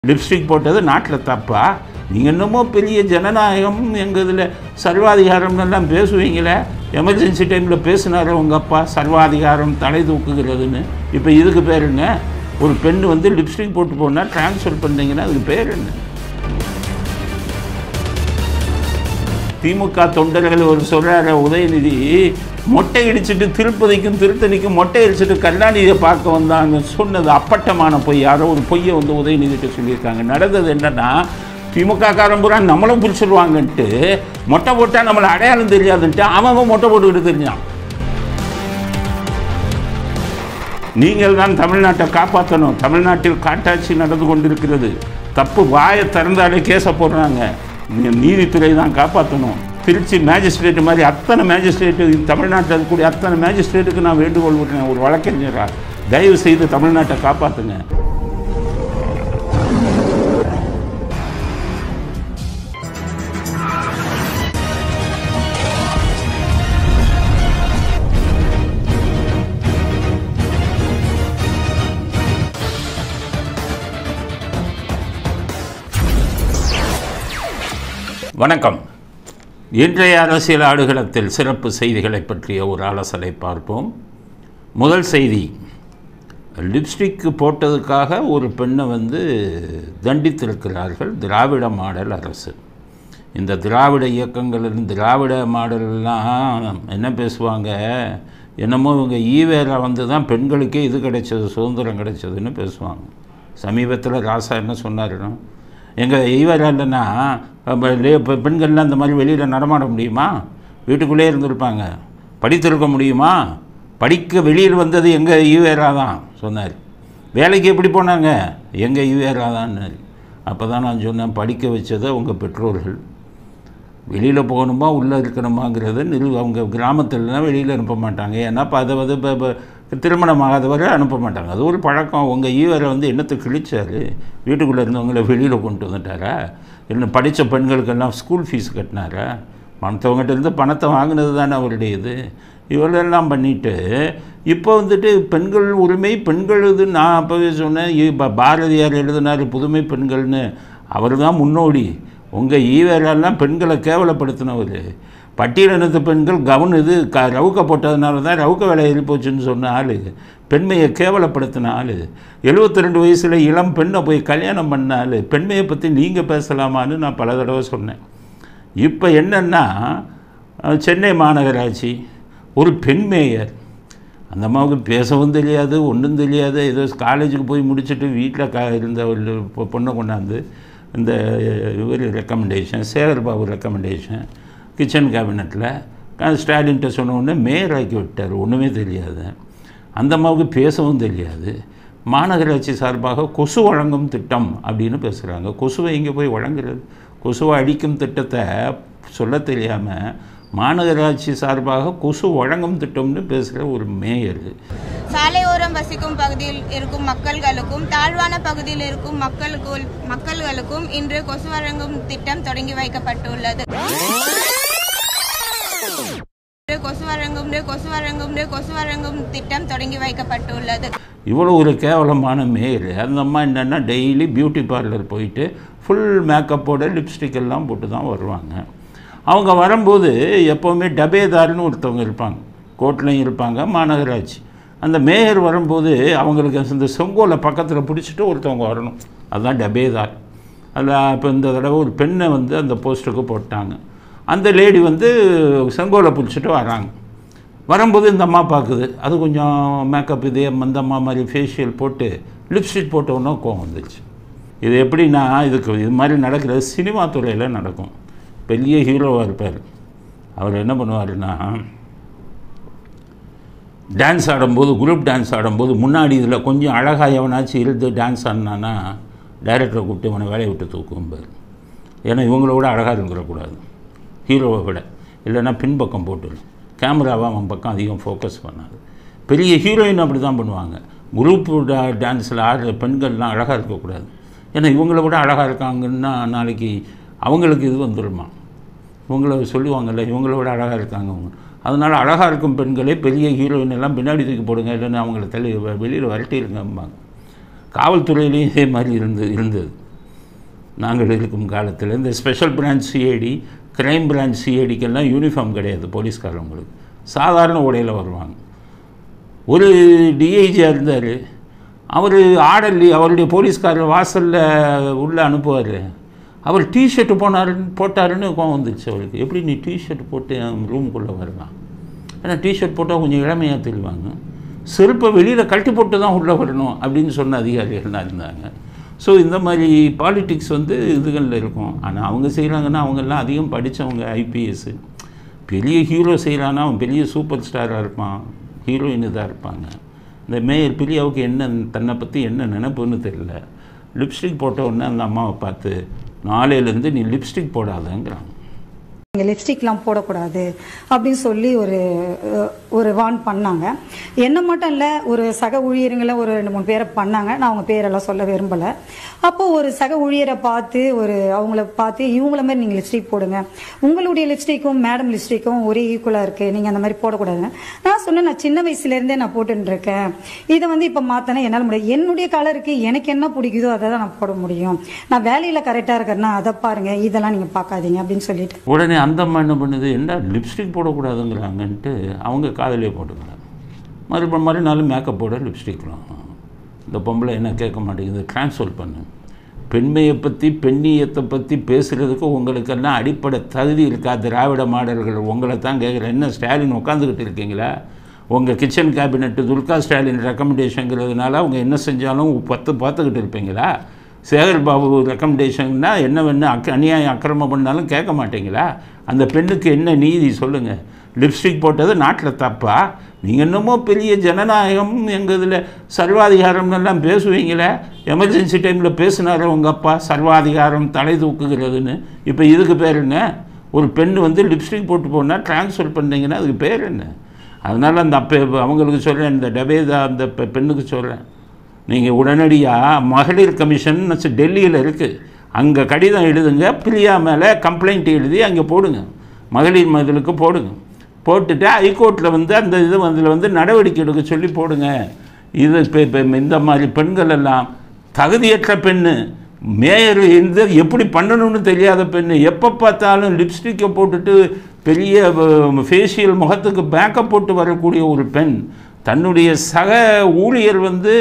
lipstick போட்டது நாட்டில் தப்பா நீங்கள் என்னமோ பெரிய ஜனநாயகம் எங்கள் இதில் சர்வாதிகாரம் எல்லாம் பேசுவீங்களே எமர்ஜென்சி டைமில் பேசினாரு உங்கள் அப்பா சர்வாதிகாரம் தலை தூக்குகிறதுன்னு இப்போ இதுக்கு பேர் என்ன ஒரு பெண் வந்து லிப்ஸ்டிக் போட்டு போனால் ட்ரான்ஸ்ஃபர் பண்ணீங்கன்னா அதுக்கு பேர் என்ன திமுக தொண்டர்கள் ஒரு சொல்கிறார உதயநிதி மொட்டை அடிச்சுட்டு திருப்பதிக்கும் திருத்தணிக்கும் மொட்டை அடிச்சுட்டு கருணாநிதியை பார்க்க வந்தாங்க சொன்னது அப்பட்டமான பொய் யாரோ ஒரு பொய்யை வந்து உதயநிதிட்ட சொல்லியிருக்காங்க நடந்தது என்னன்னா திமுக காரம்புரா நம்மளும் பிடிச்சிருவாங்கன்ட்டு மொட்டை போட்டால் நம்மளை அடையாளம் தெரியாதுன்ட்டு அவன் அவன் மொட்டை போட்டுக்கிட்டு தெரிஞ்சான் நீங்கள் தான் தமிழ்நாட்டை காப்பாற்றணும் தமிழ்நாட்டில் காட்டாட்சி நடந்து கொண்டிருக்கிறது தப்பு வாயை திறந்தாலே கேஸை போடுறாங்க நீ- நீதித்துறை தான் காப்பாற்றணும் திருச்சி மேஜிஸ்ட்ரேட் மாதிரி அத்தனை மேஜிஸ்ட்ரேட்டு தமிழ்நாட்டில் இருக்கக்கூடிய அத்தனை மேஜிஸ்ட்ரேட்டுக்கு நான் வேண்டுகோள் விடுறேன் ஒரு வழக்கறிஞராக தயவு செய்து தமிழ்நாட்டை காப்பாற்றுங்க வணக்கம் இன்றைய அரசியல் ஆடுகளத்தில் சிறப்பு செய்திகளை பற்றிய ஒரு ஆலோசனை பார்ப்போம் முதல் செய்தி லிப்ஸ்டிக் போட்டதுக்காக ஒரு பெண்ணை வந்து தண்டித்திருக்கிறார்கள் திராவிட மாடல் அரசு இந்த திராவிட இயக்கங்கள் திராவிட மாடல்லாம் என்ன பேசுவாங்க என்னமோ இவங்க ஈவேரா வந்து தான் பெண்களுக்கே இது கிடைச்சது சுதந்திரம் கிடைச்சதுன்னு பேசுவாங்க சமீபத்தில் ராசா என்ன சொன்னாருன்னா எங்கள் ஈவேரா இல்லைன்னா அப்ப லே- இப்ப பெண்கள்லாம் இந்த மாதிரி வெளியில் நடமாட முடியுமா வீட்டுக்குள்ளே இருந்திருப்பாங்க படித்திருக்க முடியுமா படிக்க வெளியில் வந்தது எங்கள் ஈவேரா தான் சொன்னார் வேலைக்கு எப்படி போனாங்க எங்கள் ஈவேரா தான்னாரு அப்போ தான் நான் சொன்னேன் படிக்க வச்சது உங்கள் பெற்றோர்கள் வெளியில் போகணுமா உள்ளே இருக்கணுமாங்கிறத நிறு அவங்க கிராமத்துலலாம் வெளியில் அனுப்ப மாட்டாங்க ஏன்னா இப்போ அதை வந்து இப்போ இப்போ திருமணம் ஆகாதவரை அனுப்ப மாட்டாங்க அது ஒரு பழக்கம் உங்கள் ஈவரை வந்து என்னத்தை கிழிச்சாரு வீட்டுக்குள்ளே இருந்தவங்கள வெளியில் கொண்டு வந்துட்டாரா என்ன படித்த பெண்களுக்கெல்லாம் ஸ்கூல் ஃபீஸ் கட்டினாரா மற்றவங்ககிட்ட இருந்து பணத்தை வாங்கினது தானே அவருடைய இது இவரெல்லாம் பண்ணிட்டு இப்போ வந்துட்டு பெண்கள் உரிமை பெண்கள் இது நான் அப்போவே சொன்னேன் இ- ப- பாரதியார் எழுதினார் புதுமை பெண்கள்னு அவர் தான் முன்னோடி உங்கள் ஈவேரெல்லாம் பெண்களை கேவலப்படுத்தினவர் பட்டியலினத்து பெண்கள் கவுன் இது க ரவுக்க போட்டதுனால தான் ரவுக்க வேலை ஏறி போச்சுன்னு சொன்ன ஆள் பெண்மையை கேவலப்படுத்தின ஆள் எழுபத்தி ரெண்டு வயசில் இளம் பெண்ணை போய் கல்யாணம் பண்ண ஆள் பெண்மையை பற்றி நீங்கள் பேசலாமான்னு நான் பல தடவை சொன்னேன் இப்போ என்னென்னா அஹ், சென்னை மாநகராட்சி ஒரு பெண் மேயர் அந்த அம்மாவுக்கு பேசவும் தெரியாது ஒன்றும் தெரியாது ஏதோ காலேஜுக்கு போய் முடிச்சுட்டு வீட்டில் க இருந்த ஒரு பொ- பொண்ணை கொண்டாந்து இந்த இவர் recommendation Sekar Babu recommendation kitchen கேபினட்டில் ஸ்டாலின்கிட்ட சொன்ன உடனே மேயர் ஆக்கி விட்டார் ஒன்றுமே தெரியாது அந்த அம்மாவுக்கு பேசவும் தெரியாது மாநகராட்சி சார்பாக கொசு வழங்கும் திட்டம் அப்படின்னு பேசுகிறாங்க கொசுவை இங்கே போய் வழங்குறது கொசுவை அடிக்கும் திட்டத்தை சொல்ல தெரியாமல் மாநகராட்சி சார்பாக கொசு வழங்கும் திட்டம்னு பேசுகிற ஒரு மேயர் சாலையோரம் வசிக்கும் பகுதியில் இருக்கும் மக்கள்களுக்கும் தாழ்வான பகுதியில் இருக்கும் மக்களுக்கு மக்கள்களுக்கும் இன்று கொசு வழங்கும் திட்டம் தொடங்கி வைக்கப்பட்டுள்ளது இன்று கொசு வழங்கும் இன்று கொசு வழங்கும் இன்று கொசு வழங்கும் திட்டம் தொடங்கி வைக்கப்பட்டுள்ளது இவ்வளோ ஒரு கேவலமான மேயர் அந்த அம்மா என்னென்னா டெய்லி பியூட்டி பார்லர் போயிட்டு ஃபுல் மேக்கப்போட லிப்ஸ்டிக் எல்லாம் போட்டு தான் வருவாங்க அவங்க வரும்போது எப்போவுமே டபேதார்னு ஒருத்தவங்க இருப்பாங்க கோர்ட்லையும் இருப்பாங்க மாநகராட்சி அந்த மேயர் வரும்போது அவங்களுக்கு இந்த செங்கோலை பக்கத்தில் பிடிச்சிட்டு ஒருத்தவங்க வரணும் அதுதான் டபேதார் அதில் இப்போ இந்த தடவை ஒரு பெண்ணை வந்து அந்த போஸ்ட்டுக்கு போட்டாங்க அந்த லேடி வந்து செங்கோலை பிடிச்சிட்டு வராங்க வரும்போது இந்த அம்மா பார்க்குது அது கொஞ்சம் மேக்கப் இதே அந்த அம்மா மாதிரி ஃபேஷியல் போட்டு லிப்ஸ்டிக் போட்டோன்னே கோவம் வந்துச்சு இது எப்படின்னா இதுக்கு இது மாதிரி நடக்கிறது சினிமா துறையில் நடக்கும் பெரிய ஹீரோவாக இருப்பார் அவர் என்ன பண்ணுவாருன்னா டான்ஸ் ஆடும்போது குரூப் டான்ஸ் ஆடும்போது முன்னாடி இதில் கொஞ்சம் அழகாக எவனாச்சும் இருந்து டான்ஸ் ஆடினான்னா டைரக்டரை கூப்பிட்டு இவனை வேலையை விட்டு தூக்கும்பார் ஏன்னா இவங்கள விட அழகாக இருந்துடக்கூடாது ஹீரோவை விட இல்லைன்னா பின்பக்கம் போட்டு கேமராவை அவன் பக்கம் அதிகம் ஃபோக்கஸ் பண்ணாது பெரிய ஹீரோயின் அப்படி தான் பண்ணுவாங்க குரூப் டா டான்ஸில் ஆடுற பெண்கள்லாம் அழகாக இருக்கக்கூடாது ஏன்னா இவங்கள விட அழகாக இருக்காங்கன்னா நாளைக்கு அவங்களுக்கு இது வந்துடுமா இவங்கள சொல்லுவாங்கல்ல இவங்கள விட அழகாக இருக்காங்க அவங்க அதனால் அழகாக இருக்கும் பெண்களே பெரிய ஹீரோயின் எல்லாம் பின்னாடி தூக்கி போடுங்க இல்லைன்னா அவங்கள தள்ளி வெளியில் விரட்டிருங்கம்பாங்க காவல்துறையிலையும் இதே மாதிரி இருந்தது இருந்தது நாங்கள் இருக்கும் காலத்தில் இந்த special branch CID crime branch சிஐடிக்கெல்லாம் யூனிஃபார்ம் கிடையாது போலீஸ்காரங்களுக்கு சாதாரண உடையில் வருவாங்க ஒரு டிஐஜியாக இருந்தார் அவர் ஆடல்லி அவருடைய போலீஸ்காரர் வாசலில் உள்ளே அனுப்புவார் அவர் டிஷர்ட்டு போனாருன்னு போட்டாருன்னு கோவம் வந்துச்சு அவருக்கு எப்படி நீ டிஷர்ட் போட்டு என் ரூமுக்குள்ளே வரலாம் ஏன்னா டிஷர்ட் போட்டால் கொஞ்சம் இளமையாக தெரிவாங்க செருப்பை வெளியில் கழட்டி போட்டு தான் உள்ளே வரணும் அப்படின்னு சொன்ன அதிகாரிகள்லாம் இருந்தாங்க ஸோ இந்த மாதிரி பாலிட்டிக்ஸ் வந்து இதுகளில் இருக்கும் ஆனால் அவங்க செய்கிறாங்கன்னா அவங்கெல்லாம் அதிகம் படித்தவங்க ஐபிஎஸ்ஸு பெரிய ஹீரோ செய்கிறான்னா அவன் பெரிய சூப்பர் ஸ்டாராக இருப்பான் ஹீரோயின் இதாக இருப்பாங்க இந்த மேயர் பிரியாவுக்கு என்ன தன்னை பற்றி என்ன நினைப்புன்னு தெரியல லிப்ஸ்டிக் போட்ட உடனே அந்த அம்மாவை பார்த்து நாளையிலேருந்து நீ லிப்ஸ்டிக் போடாதங்கிறாங்க நீங்கள் லிப்ஸ்டிக்லாம் போடக்கூடாது அப்படின்னு சொல்லி ஒரு அஹ், ஒரு வார்ன் பண்ணாங்க என்ன மட்டும் இல்லை ஒரு சக ஊழியருங்களை ஒரு ரெண்டு மூணு பேரை பண்ணாங்க நான் அவங்க பேரெல்லாம் சொல்ல விரும்பலை அப்போ ஒரு சக ஊழியரை பார்த்து ஒரு அவங்கள பார்த்து இவங்கள மாதிரி நீங்கள் லிப்ஸ்டிக் போடுங்க உங்களுடைய லிப்ஸ்டிக்கும் மேடம் லிப்ஸ்டிக்கும் ஒரே ஈக்குவலாக இருக்குது நீங்கள் அந்த மாதிரி போடக்கூடாதுங்க நான் சொன்னேன் நான் சின்ன வயசுலேருந்தே நான் போட்டுட்டு இருக்கேன் இதை வந்து இப்போ மாற்றினா என்னால் முடியாது என்னுடைய கலருக்கு எனக்கு என்ன பிடிக்குதோ அதை தான் நான் போட முடியும் நான் வேலையில் கரெக்டாக இருக்கிறேன்னா அதை பாருங்க இதெல்லாம் நீங்கள் பார்க்காதீங்க அப்படின்னு சொல்லிட்டு உடனே அந்த அம்மா என்ன பண்ணுது என்ன லிப்ஸ்டிக் போடக்கூடாதுங்கிறாங்கன்ட்டு அவங்க காதலே போட்டுக்கிறாங்க மறுபடியும் மறுநாள் மேக்கப் போட லிப்ஸ்டிக்லாம் இந்த பொம்பளை என்ன கேட்க மாட்டேங்குது ட்ரான்ஸ்ஃபர் பண்ணு பெண்மையை பற்றி பெண்ணியத்தை பற்றி பேசுகிறதுக்கு உங்களுக்கெல்லாம் அடிப்படை தகுதி இருக்கா திராவிட மாடல்கள் உங்களை தான் கேட்குறேன் என்ன ஸ்டாலின் உட்காந்துக்கிட்டு இருக்கீங்களா உங்கள் கிச்சன் கேபினெட்டு துல்கா ஸ்டாலின் ரெக்கமெண்டேஷனுங்கிறதுனால அவங்க என்ன செஞ்சாலும் பத்து பார்த்துக்கிட்டு இருப்பீங்களா சேகர் பாபு ரெக்கமெண்டேஷன்னா என்ன வேணும் அக் அநியாயம் அக்கிரமம் பண்ணாலும் கேட்க மாட்டீங்களா அந்த பெண்ணுக்கு என்ன நீதி சொல்லுங்கள் லிப்ஸ்டிக் போட்டது நாட்டில் தப்பா நீங்கள் என்னமோ பெரிய ஜனநாயகம் எங்கள் இதில் சர்வாதிகாரம் எல்லாம் பேசுவீங்களே எமர்ஜென்சி டைமில் பேசினார் உங்கள் அப்பா சர்வாதிகாரம் தலை தூக்குகிறதுன்னு இப்போ இதுக்கு பேர் என்ன ஒரு பெண் வந்து லிப்ஸ்டிக் போட்டு போனால் ட்ரான்ஸ்ஃபர் பண்ணீங்கன்னா அதுக்கு பேர் என்ன அதனால் அந்த அப்போ அவங்களுக்கு சொல்கிறேன் இந்த டபேதா அந்த பெ- பெண்ணுக்கு சொல்கிறேன் நீங்கள் உடனடியாக மகளிர் கமிஷன் டெல்லியில் இருக்குது அங்கே கடிதம் எழுதுங்க பிரியா மேலே கம்ப்ளைண்ட் எழுதி அங்கே போடுங்க மகளிர் மதிலுக்கு போடுங்க போட்டுட்டு ஹைகோர்ட்டில் வந்து அந்த இது அதில் வந்து நடவடிக்கை எடுக்க சொல்லி போடுங்க இது இப்போ இப்போ இந்த மாதிரி பெண்கள் எல்லாம் தகுதியற்ற பெண்ணு மேயர் எந்த எப்படி பண்ணணும்னு தெரியாத பெண்ணு எப்போ பார்த்தாலும் லிப்ஸ்டிக்கை போட்டுட்டு பெரிய ஃபேஷியல் முகத்துக்கு மேக்கப் போட்டு வரக்கூடிய ஒரு பெண் தன்னுடைய சக ஊழியர் வந்து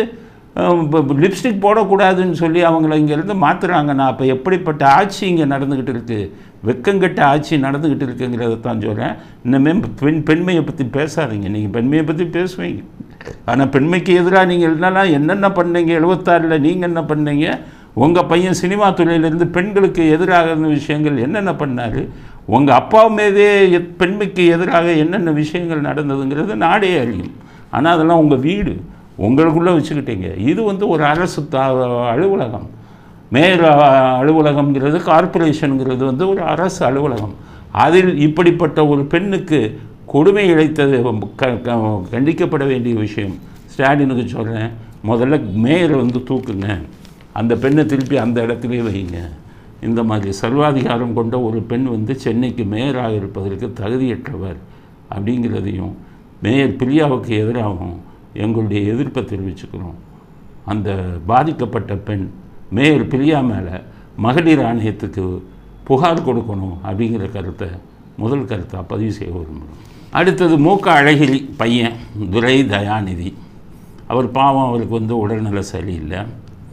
லிப்ஸ்டிக் போடக்கூடாதுன்னு சொல்லி அவங்கள இங்கேருந்து மாற்றுறாங்கன்னா அப்போ எப்படிப்பட்ட ஆட்சி இங்கே நடந்துக்கிட்டு இருக்குது வெக்கங்கெட்ட ஆட்சி நடந்துக்கிட்டு இருக்குங்கிறத தான் சொல்கிறேன் இன்னமே பெண் பெண்மையை பற்றி பேசாதீங்க நீங்கள் பெண்மையை பற்றி பேசுவீங்க ஆனால் பெண்மைக்கு எதிராக நீங்கள் என்னெல்லாம் என்னென்ன பண்ணீங்க எழுபத்தாறில் நீங்கள் என்ன பண்ணீங்க உங்கள் பையன் சினிமா துறையிலேருந்து பெண்களுக்கு எதிராக இருந்த விஷயங்கள் என்னென்ன பண்ணார் உங்கள் அப்பா மீதே எத்- பெண்மைக்கு எதிராக என்னென்ன விஷயங்கள் நடந்ததுங்கிறது நாடே அறியும் ஆனால் அதெல்லாம் உங்கள் வீடு உங்களுக்குள்ளே வச்சுக்கிட்டீங்க இது வந்து ஒரு அரசு த அலுவலகம் மேயர் அ- அலுவலகம்ங்கிறது கார்ப்பரேஷனுங்கிறது வந்து ஒரு அரசு அலுவலகம் அதில் இப்படிப்பட்ட ஒரு பெண்ணுக்கு கொடுமை இழைத்தது க- க- கண்டிக்கப்பட வேண்டிய விஷயம் ஸ்டாலினுக்கு சொல்கிறேன் முதல்ல மேயரை வந்து தூக்குங்க அந்த பெண்ணை திருப்பி அந்த இடத்துலயே வைங்க இந்த மாதிரி சர்வாதிகாரம் கொண்ட ஒரு பெண் வந்து சென்னைக்கு மேயராக இருப்பதற்கு தகுதியற்றவர் அப்படிங்கிறதையும் மேயர் பிரியாவுக்கு எதிராகவும் எங்களுடைய எதிர்ப்பை தெரிவிச்சுக்கிறோம் அந்த பாதிக்கப்பட்ட பெண் மேயர் பிரியா மேலே மகளிர் ஆணையத்துக்கு புகார் கொடுக்கணும் அப்படிங்கிற கருத்தை முதல் கருத்தாக பதிவு செய்ய விரும்புகிறோம் அடுத்தது மூக்க அழகிரி பையன் துரை தயாநிதி அவர் பாவம் அவருக்கு வந்து உடல்நல சரியில்லை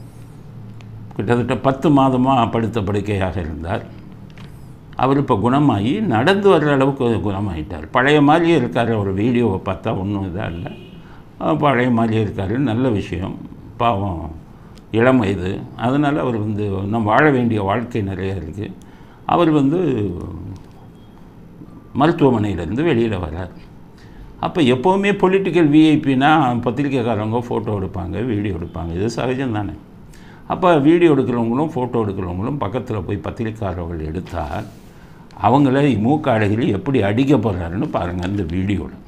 கிட்டத்தட்ட பத்து மாதமாக படுத்த படுக்கையாக இருந்தார் அவர் இப்போ குணமாகி நடந்து வர்ற அளவுக்கு குணமாயிட்டார் பழைய மாதிரியே இருக்கார் அவர் வீடியோவை பார்த்தா ஒன்றும் இதாக இல்லை அஹ் பழைய மாதிரியே இருக்கார் நல்ல விஷயம் பாவம் இளம் வயது அதனால் அவர் வந்து இன்னும் வாழ வேண்டிய வாழ்க்கை நிறைய இருக்குது அவர் வந்து மருத்துவமனையிலேருந்து வெளியில் வரார் அப்போ எப்போவுமே பொலிட்டிக்கல் விஐபினா பத்திரிக்கைக்காரங்க ஃபோட்டோ எடுப்பாங்க வீடியோ எடுப்பாங்க இது சகஜம் தானே அப்போ வீடியோ எடுக்கிறவங்களும் ஃபோட்டோ எடுக்கிறவங்களும் பக்கத்தில் போய் பத்திரிக்கையாளர்கள் எடுத்தால் அவங்கள மூக்க அழகிரி எப்படி அடிக்க போகிறாருன்னு பாருங்கள் இந்த வீடியோவில்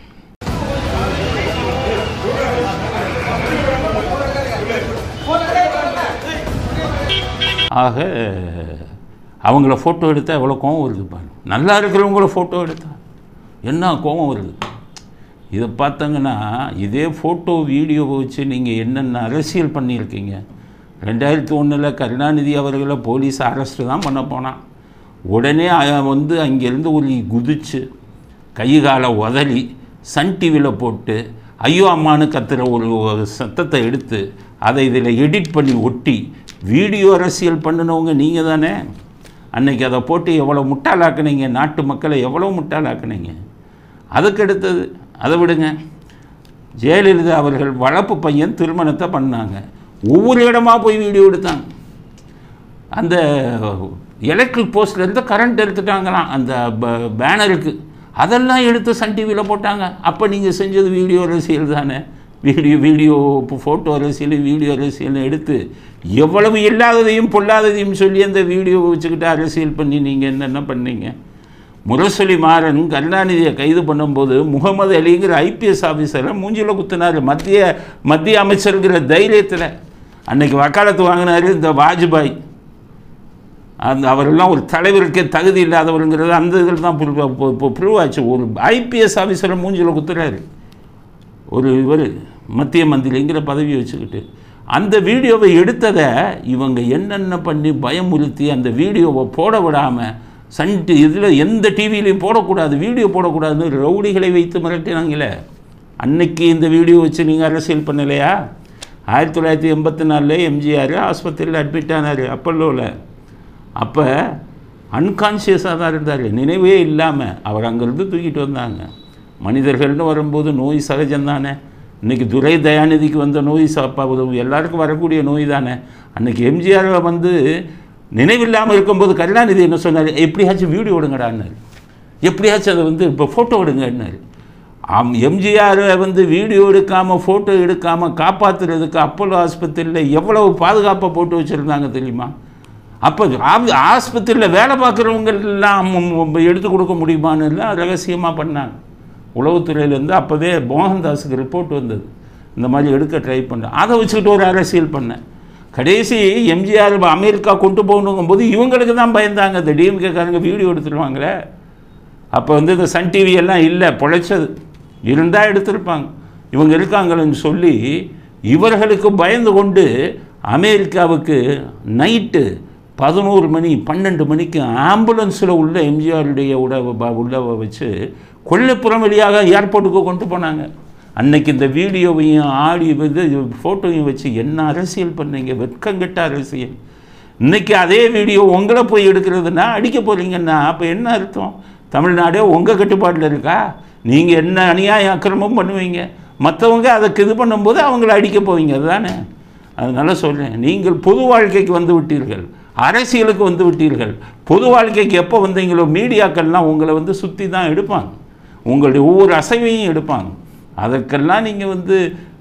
ஆக அவங்கள ஃபோட்டோ எடுத்தால் எவ்வளோ கோவம் வருது பாருங்க நல்லா இருக்கிறவங்கள ஃபோட்டோ எடுத்தா என்ன கோவம் வருது இதை பார்த்தங்கன்னா இதே ஃபோட்டோ வீடியோவை வச்சு நீங்கள் என்னென்ன அரசியல் பண்ணியிருக்கீங்க ரெண்டாயிரத்தி ஒன்றில் கருணாநிதி அவர்களை போலீஸ் அரெஸ்ட்டு தான் பண்ண போனான் உடனே அவன் வந்து அங்கேருந்து ஒரு குதிச்சு கை காலை உதறி சன் டிவியில் போட்டு ஐயோ அம்மானு கத்துற ஒரு சத்தத்தை எடுத்து அதை இதில் எடிட் பண்ணி ஒட்டி வீடியோ அரசியல் பண்ணினவங்க நீங்கள் தானே அன்னைக்கு அதை போட்டு எவ்வளோ முட்டாளாக்குனீங்க நாட்டு மக்களை எவ்வளோ முட்டாளாக்குனீங்க அதுக்கு அடுத்தது அதை விடுங்க ஜெயலலிதா அவர்கள் வளர்ப்பு பையன் திருமணத்தை பண்ணாங்க ஒவ்வொரு இடமா போய் வீடியோ எடுத்தாங்க அந்த எலக்ட்ரிக் போஸ்ட்லேருந்து கரண்ட் எடுத்துட்டாங்களாம் அந்த ப- பேனருக்கு அதெல்லாம் எடுத்து சன் டிவியில் போட்டாங்க அப்போ நீங்கள் செஞ்சது வீடியோ அரசியல் தானே வீடியோ வீடியோ ஃபோட்டோ அரசியல் வீடியோ அரசியல்னு எடுத்து எவ்வளவு இல்லாததையும் பொல்லாததையும் சொல்லி அந்த வீடியோவை வச்சுக்கிட்டு அரசியல் பண்ணி நீங்கள் என்னென்ன பண்ணீங்க முரசொலி மாறன் கருணாநிதியை கைது பண்ணும்போது முகமது அலிங்கிற ஐபிஎஸ் ஆஃபீஸரை மூஞ்சில குத்துனார் மத்திய மத்திய அமைச்சருங்கிற தைரியத்தில் அன்னைக்கு வக்காலத்து வாங்கினார் இந்த வாஜ்பாய் அந்த அவரெல்லாம் ஒரு தலைவருக்கே தகுதி இல்லாதவருங்கிறது அந்த இதில் தான் ப்ரூவ் ஆச்சு ஒரு ஐபிஎஸ் ஆஃபீஸரை மூஞ்சில குத்துறாரு ஒரு இவர் மத்திய மந்திரிங்கிற பதவி வச்சுக்கிட்டு அந்த வீடியோவை எடுத்ததை இவங்க என்னென்ன பண்ணி பயமுறுத்தி அந்த வீடியோவை போட விடாமல் சன் இதில் எந்த டிவிலையும் போடக்கூடாது வீடியோ போடக்கூடாதுன்னு ரவுடிகளை வைத்து மிரட்டினாங்களே அன்னைக்கு இந்த வீடியோ வச்சு நீங்கள் அரசியல் பண்ணலையா ஆயிரத்தி தொள்ளாயிரத்தி எண்பத்தி நாலில் எம்ஜிஆர் ஆஸ்பத்திரியில் அட்மிட் ஆனார் அப்பல்லோவில் அப்போ அன்கான்ஷியஸாக தான் இருந்தார் நினைவே இல்லாமல் அவர் அங்கேருந்து தூக்கிட்டு வந்தாங்க மனிதர்கள்னு வரும்போது நோய் சகஜம்தானே இன்றைக்கி துரை தயாநிதிக்கு வந்த நோய் சாப்பா எல்லாருக்கும் வரக்கூடிய நோய் தானே அன்றைக்கி எம்ஜிஆர் வந்து நினைவில்லாமல் இருக்கும்போது கருணாநிதி என்ன சொன்னார் எப்படியாச்சும் வீடியோ எடுங்கடான்னாரு எப்படியாச்சும் அதை வந்து இப்போ ஃபோட்டோ எடுங்கன்னாரு ஆம் எம்ஜிஆரை வந்து வீடியோ எடுக்காமல் ஃபோட்டோ எடுக்காமல் காப்பாற்றுறதுக்கு அப்போலோ ஆஸ்பத்திரியில் எவ்வளவு பாதுகாப்பாக போட்டு வச்சுருந்தாங்க தெரியுமா அப்போ ஆஸ்பத்திரியில் வேலை பார்க்குறவங்க எல்லாம் மு- மு- எடுத்து கொடுக்க முடியுமான்னு எல்லாம் ரகசியமாக பண்ணாங்க உளவுத்துறையிலேருந்து அப்போவே மோகன்தாஸுக்கு ரிப்போர்ட் வந்தது இந்த மாதிரி எடுக்க ட்ரை பண்ணேன் அதை வச்சுக்கிட்டு ஒரு அரசியல் பண்ணேன் கடைசி எம்ஜிஆர் அமெரிக்கா கொண்டு போகணுங்கும் போது இவங்களுக்கு தான் பயந்தாங்க இந்த டிஎம்கேக்காரங்க வீடியோ எடுத்துருவாங்களே அப்போ வந்து இந்த சன் டிவி எல்லாம் இல்லை பொழைச்சது இருந்தால் எடுத்திருப்பாங்க இவங்க இருக்காங்களேன்னு சொல்லி இவர்களுக்கு பயந்து கொண்டு அமெரிக்காவுக்கு நைட்டு பதினோரு மணி பன்னெண்டு மணிக்கு ஆம்புலன்ஸில் உள்ள எம்ஜிஆருடைய உட ப- உள்ளவ வச்சு கொல்லைப்புறம் வழியாக ஏர்போர்ட்டுக்கு கொண்டு போனாங்க அன்னைக்கு இந்த வீடியோவையும் ஆடி இது ஃபோட்டோவையும் வச்சு என்ன அரசியல் பண்ணீங்க வெட்கங்கெட்ட அரசியல் இன்னைக்கு அதே வீடியோ உங்களை போய் எடுக்கிறதுனா அடிக்க போகிறீங்கன்னா அப்போ என்ன அர்த்தம் தமிழ்நாடே உங்கள் கட்டுப்பாட்டில் இருக்கா நீங்கள் என்ன அநியாய அக்கிரமம் பண்ணுவீங்க மற்றவங்க அதுக்கு இது பண்ணும்போது அவங்கள அடிக்க போவீங்க அதுதானே அதனால சொல்கிறேன் நீங்கள் பொது வாழ்க்கைக்கு வந்து விட்டீர்கள் அரசியலுக்கு வந்து விட்டீர்கள் பொது வாழ்க்கைக்கு எப்போ வந்தீங்களோ மீடியாக்கள்லாம் உங்களை வந்து சுற்றி தான் எடுப்பாங்க உங்களுடைய ஒவ்வொரு அசைவையும் எடுப்பாங்க அதற்கெல்லாம் நீங்கள் வந்து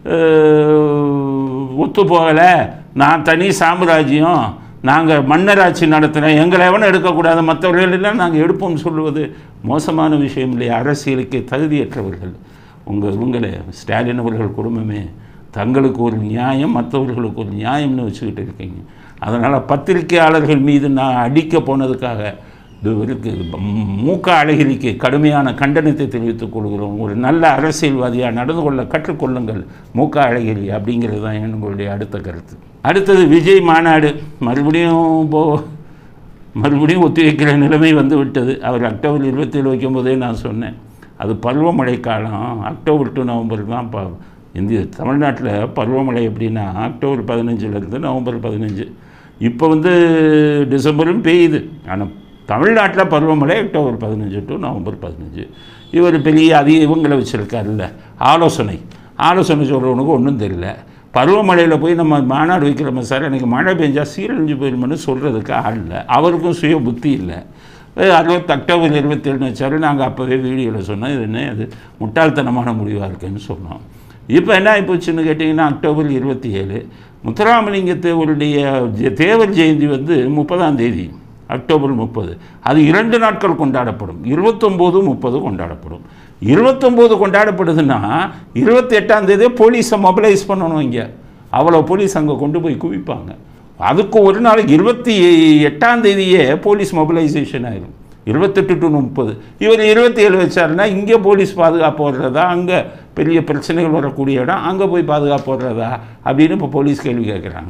அஹ், ஒத்து போகலை நான் தனி சாம்ராஜ்யம் நாங்கள் மன்னராட்சி நடத்துகிறேன் எங்களை எவனும் எடுக்கக்கூடாது மற்றவர்களெல்லாம் நாங்கள் எடுப்போம்னு சொல்லுவது மோசமான விஷயம் இல்லையா அரசியலுக்கு தகுதியற்றவர்கள் உங்கள் உங்களை ஸ்டாலின் அவர்கள் குடும்பமே தங்களுக்கு ஒரு நியாயம் மற்றவர்களுக்கு ஒரு நியாயம்னு வச்சுக்கிட்டு இருக்கீங்க அதனால் பத்திரிகையாளர்கள் மீது நான் அடிக்க போனதுக்காக இது இருக்கு மூக்க அழகிரிக்கு கடுமையான கண்டனத்தை தெரிவித்துக் கொள்கிறோம் ஒரு நல்ல அரசியல்வாதியாக நடந்து கொள்ள கற்றுக்கொள்ளுங்கள் மூக்க அழகிரி அப்படிங்கிறது தான் எங்களுடைய அடுத்த கருத்து அடுத்தது விஜய் மாநாடு மறுபடியும் போ மறுபடியும் ஒத்திவைக்கிற நிலைமை வந்து விட்டது அவர் அக்டோபர் இருபத்தேழு வைக்கும்போதே நான் சொன்னேன் அது பருவமழை காலம் அக்டோபர் டு நவம்பர் தான் ப இந்திய தமிழ்நாட்டில் பருவமழை எப்படின்னா அக்டோபர் பதினஞ்சுலேருந்து நவம்பர் பதினஞ்சு இப்போ வந்து டிசம்பரும் பெய்யுது ஆனால் தமிழ்நாட்டில் பருவமழை அக்டோபர் பதினஞ்சு டு நவம்பர் பதினஞ்சு இவர் பெரிய அதிக இவங்களை வச்சுருக்காருல்ல ஆலோசனை ஆலோசனை சொல்கிறவனுக்கு ஒன்றும் தெரியல பருவமழையில் போய் நம்ம மாநாடு வைக்கிறோம் சார் எனக்கு மழை பெஞ்சா சீரழிஞ்சு போயிருமென்னு சொல்கிறதுக்கு ஆள் இல்லை அவருக்கும் சுய புத்தி இல்லை அறுபத்தி அக்டோபர் இருபத்தேழுன்னு வச்சாரு நாங்கள் அப்போவே வீடியோவில் சொன்னோம் இது என்ன அது முட்டாள்தனமான முடிவாக இருக்குன்னு சொன்னோம் இப்போ என்ன ஆகிப்போச்சுன்னு கேட்டிங்கன்னா அக்டோபர் இருபத்தி ஏழு முத்துராமலிங்க தேவருடைய ஜெ- தேவர் ஜெயந்தி வந்து முப்பதாம் தேதி அக்டோபர் முப்பது அது இரண்டு நாட்கள் கொண்டாடப்படும் இருபத்தொம்போது முப்பது கொண்டாடப்படும் இருபத்தொம்போது கொண்டாடப்படுதுன்னா இருபத்தி எட்டாம் தேதியே போலீஸை மொபிலைஸ் பண்ணணும் இங்கே அவ்வளோ போலீஸ் அங்கே கொண்டு போய் குவிப்பாங்க அதுக்கு ஒரு நாளைக்கு இருபத்தி எட்டாம் தேதியே போலீஸ் மொபிலைசேஷன் ஆயிடும் இருபத்தெட்டு டு முப்பது இவர் இருபத்தி ஏழு வச்சாருன்னா இங்கே போலீஸ் பாதுகாப்பு வர்றதா அங்கே பெரிய பிரச்சனைகள் வரக்கூடிய இடம் அங்கே போய் பாதுகாப்பு வர்றதா அப்படின்னு இப்போ போலீஸ் கேள்வி கேட்குறாங்க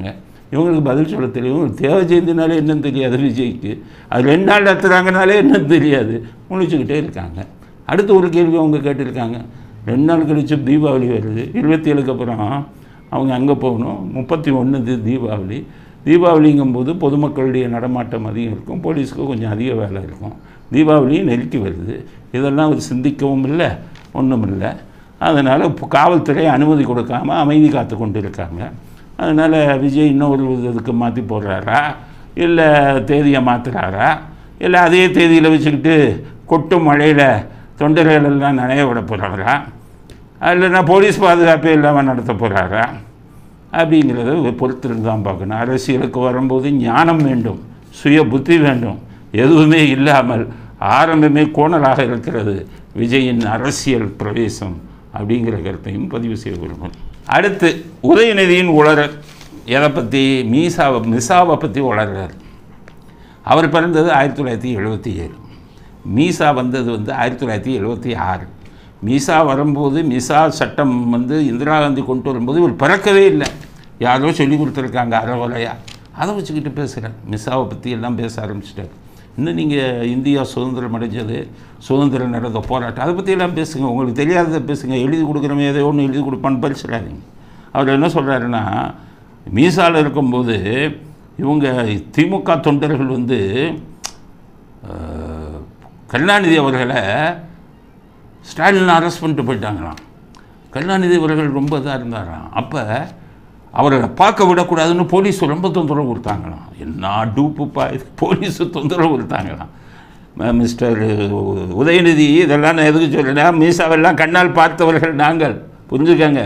இவங்களுக்கு பதில் சொல்ல தெரியும் இவங்களுக்கு தேவை செய்தினாலே என்னன்னு தெரியாது விஜய்க்கு அது ரெண்டு நாள் நடத்துகிறாங்கனாலே என்னன்னு தெரியாது முழிச்சுக்கிட்டே இருக்காங்க அடுத்து ஒரு கேள்வி அவங்க கேட்டிருக்காங்க ரெண்டு நாள் கழிச்சு தீபாவளி வருது இருபத்தி ஏழுக்கு அப்புறம் அவங்க அங்கே போகணும் முப்பத்தி ஒன்று தீபாவளி தீபாவளிங்கும்போது பொதுமக்களுடைய நடமாட்டம் அதிகம் இருக்கும் போலீஸுக்கு கொஞ்சம் அதிக வேலை இருக்கும் தீபாவளியும் நெருக்கி வருது இதெல்லாம் அவர் சிந்திக்கவும் இல்லை ஒன்றும் இல்லை அதனால் காவல்துறை அனுமதி கொடுக்காம அமைதி காத்து கொண்டு இருக்காங்க அதனால் விஜய் இன்னொரு இதுக்கு மாற்றி போடுறாரா இல்லை தேதியை மாற்றுறாரா இல்லை அதே தேதியில் வச்சுக்கிட்டு கொட்டும் மழையில் தொண்டர்கள் எல்லாம் நனைய விட போகிறாரா இல்லைன்னா போலீஸ் பாதுகாப்பே இல்லாமல் நடத்த போகிறாரா அப்படிங்கிறத பொறுத்திருந்து தான் பார்க்கணும் அரசியலுக்கு வரும்போது ஞானம் வேண்டும் சுய புத்தி வேண்டும் எதுவுமே இல்லாமல் ஆரம்பமே கோணலாக இருக்கிறது விஜயின் அரசியல் பிரவேசம் அப்படிங்கிற கருத்தையும் பதிவு செய்ய விரும்புகிறேன் அடுத்து உதயநிதியின் உளறல் எதை பற்றி மீசாவை மிசாவை பற்றி உளர்றார் அவர் பிறந்தது ஆயிரத்தி தொள்ளாயிரத்தி எழுபத்தி ஏழு மீசா வந்தது வந்து ஆயிரத்தி தொள்ளாயிரத்தி எழுபத்தி ஆறு மீசா வரும்போது மிசா சட்டம் வந்து இந்திரா காந்தி கொண்டு வரும்போது இவர் பிறக்கவே இல்லை யாரோ சொல்லி கொடுத்துருக்காங்க அறவலையா அதை வச்சுக்கிட்டு பேசுகிறார் மிசாவை பற்றி எல்லாம் பேச ஆரம்பிச்சிட்டார் இன்னும் நீங்கள் இந்தியா சுதந்திரம் அடைஞ்சது சுதந்திரம் நடந்த போராட்டம் அதை பற்றியெல்லாம் பேசுங்க உங்களுக்கு தெரியாததை பேசுங்க எழுதி கொடுக்குறவங்க எதை ஒன்று எழுதி கொடுப்பான்னு பரிசுறாதீங்க அவர் என்ன சொல்கிறாருன்னா மீசாவில் இருக்கும்போது இவங்க திமுக தொண்டர்கள் வந்து அஹ், கருணாநிதி அவர்களை ஸ்டாலின் அரெஸ்ட் பண்ணிட்டு போயிட்டாங்களாம் கருணாநிதி அவர்கள் ரொம்ப இதாக இருந்தாராம் அப்போ அவரை பார்க்க விடக்கூடாதுன்னு போலீஸ் ரொம்ப தொந்தரவு கொடுத்தாங்களாம் என்ன டூப்புப்பா இது போலீஸு தொந்தரவு கொடுத்தாங்களாம் ம- மிஸ்டர் உதயநிதி இதெல்லாம் நான் எதுக்கு சொல்கிறேன்னா மீசாவெல்லாம் கண்ணால் பார்த்தவர்கள் நாங்கள் புரிஞ்சுக்கங்க